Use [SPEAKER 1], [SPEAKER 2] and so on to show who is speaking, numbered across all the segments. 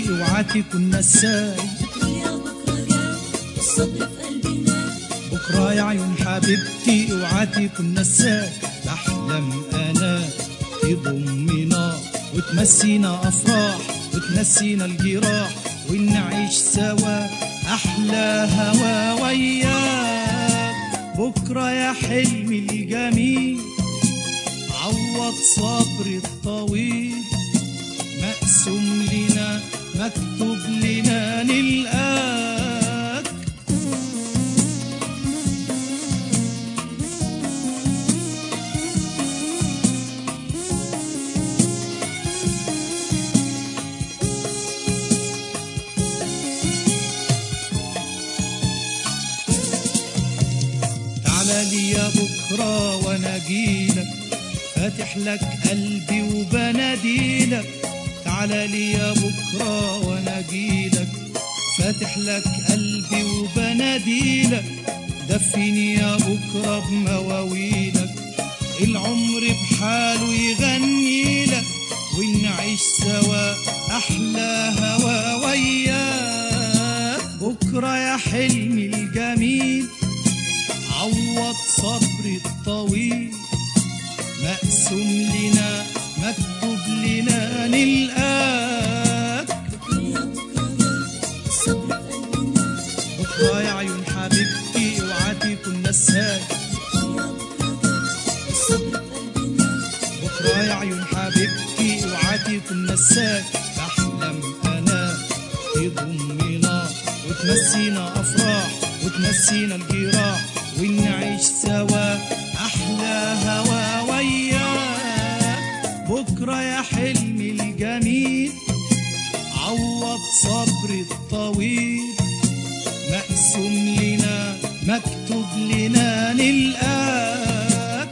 [SPEAKER 1] حبيبتي اوعى تكون نساي
[SPEAKER 2] بكرة يا بكرة جاي الصبر في قلبي ناي
[SPEAKER 1] بكرة يا عيون حبيبتي اوعى تكون نساك بحلم انا تضمنا وتمسينا افراح وتنسينا الجراح ونعيش سوا احلى هوا وياك بكرة يا حلمي الجميل عوض صبري الطويل مقسوم لنا مكتوب لنا نلقاك تعالى لي يا بكرة وانا جيلك فاتح لك قلبي وبناديلك تعالى لي يا بكرة وانا جيلك فاتح لك قلبي وبناديلك دفيني يا بكرة بمواويلك العمر بحاله يغني لك ونعيش سوا احلى هوا وياك بكرة يا حلمي الجميل عوض صبري الطويل مقسوم لنا مكتوب لنا نلقاك
[SPEAKER 2] بكرة يا بكرة جاي الصبر في قلبي ناي
[SPEAKER 1] بكرة يا عيون حبيبتي اوعى تكون نساك
[SPEAKER 2] بكرة يا بكرة جاي الصبر في قلبي ناي
[SPEAKER 1] بكرة يا عيون حبيبتي اوعى تكون نساك بحلم انا تضمنا وتنسينا افراح وتنسينا الجراح ونعيش سوا احلى هوا وياك بكرة يا حلمي الجميل عوض صبري الطويل مقسوم لنا مكتوب لنا نلقاك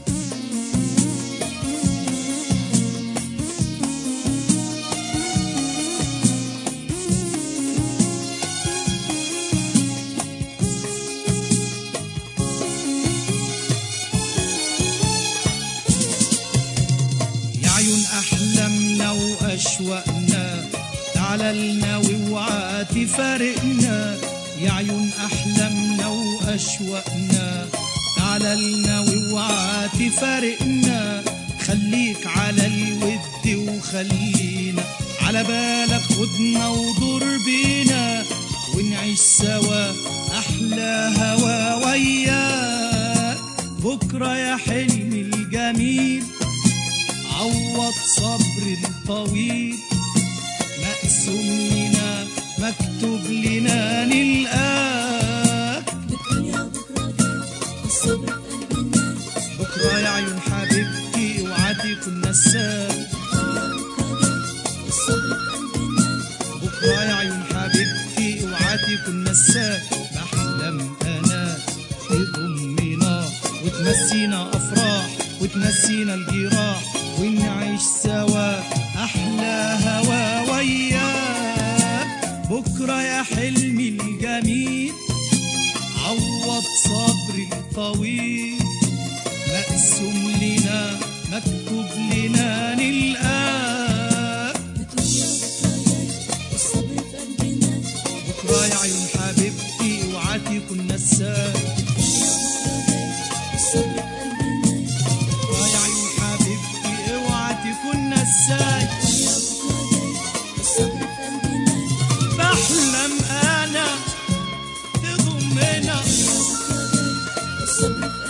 [SPEAKER 1] يا عيون احلامنا واشواقنا تعالى لنا واوعى تفارقنا يا عيون احلامنا واشواقنا تعالى لنا واوعى تفارقنا خليك على الود وخلينا على بالك خدنا ودور بينا ونعيش سوا احلى هوا وياك بكره يا حلمي الجميل عوض صبري الطويل مقسوم لنا مكتوب لنا نلقاك
[SPEAKER 2] بكرة يا بكرة جاي الصبر في قلبي ناي
[SPEAKER 1] بكرة يا عيون حبيبتي اوعى تكون نساك
[SPEAKER 2] الصبر في قلبي ناي
[SPEAKER 1] بكرة يا عيون حبيبتي اوعى تكون نساك بحلم انا تضمنا وتنسينا افراح وتنسينا الجراح ونعيش سوا احلى هوا وياك بكرة يا حلمي الجميل عوض صبري الطويل مقسوم لنا مكتوب لنا نلقاك
[SPEAKER 2] بكرة يا بكرة جاي الصبر في قلبي ناي
[SPEAKER 1] بكرة يا عيون حبيبتي اوعى تكون نساك
[SPEAKER 2] الصبر في قلبي ناي
[SPEAKER 1] بكرة يا عيون حبيبتي اوعى تكون نساك
[SPEAKER 2] يا بكرة جاي الصبر في قلبي ناي
[SPEAKER 1] بحلم انا تضمنا
[SPEAKER 2] الصبر في